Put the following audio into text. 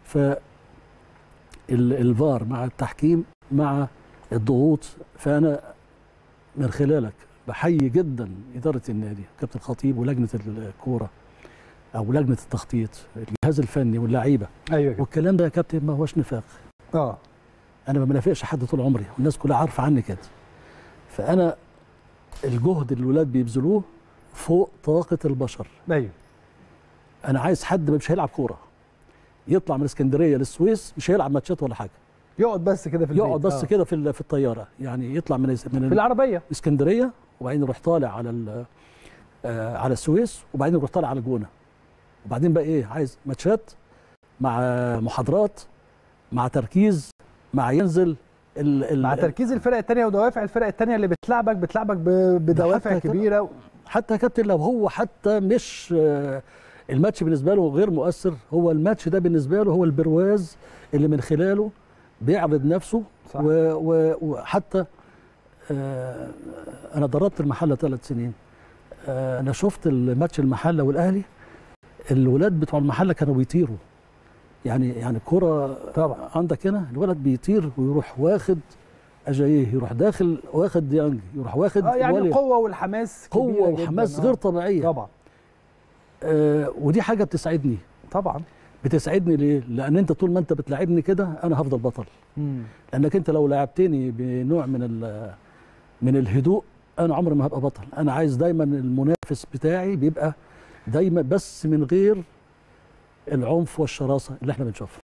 ف ال- الفار مع التحكيم مع الضغوط فانا من خلالك بحيي جدا اداره النادي كابتن الخطيب ولجنه الكوره او لجنه التخطيط الجهاز الفني واللعيبه ايوه كده. والكلام ده يا كابتن ما هوش نفاق اه انا ما بنافقش حد طول عمري والناس كلها عارفه عني كده فانا الجهد اللي الولاد بيبذلوه فوق طاقه البشر ايوه انا عايز حد مش هيلعب كوره يطلع من اسكندريه للسويس مش هيلعب ماتشات ولا حاجه يقعد بس كده في البيت يقعد بس آه. كده في ال- في الطياره يعني يطلع من من في العربيه اسكندريه وبعدين يروح طالع على ال- آه، على السويس وبعدين يروح طالع على الجونه وبعدين بقى ايه عايز ماتشات مع محاضرات مع تركيز مع ينزل ال ال مع تركيز الفرق الثانيه ودوافع الفرق الثانيه اللي بتلعبك بتلعبك ب- بدوافع حتى كده. كبيره حتى يا كابتن لو هو حتى مش آه، الماتش بالنسبه له غير مؤثر هو الماتش ده بالنسبه له هو البرواز اللي من خلاله بيعرض نفسه صح. و و وحتى آه، انا دربت المحله ثلاث سنين آه، انا شفت الماتش المحله والاهلي الولاد بتوع المحله كانوا بيطيروا يعني يعني كرة طبعا عندك هنا الولد بيطير ويروح واخد اجاييه يروح داخل واخد ديانج يروح واخد اه يعني ولي. قوه والحماس كبيرة قوه جداً. وحماس آه. غير طبيعيه طبعا آه ودي حاجه بتسعدني طبعا بتسعدني ليه لان انت طول ما انت بتلاعبني كده انا هفضل بطل مم. لانك انت لو لعبتني بنوع من ال- من الهدوء انا عمري ما هبقى بطل انا عايز دايما المنافس بتاعي بيبقى دايما بس من غير العنف والشراسه اللي احنا بنشوفها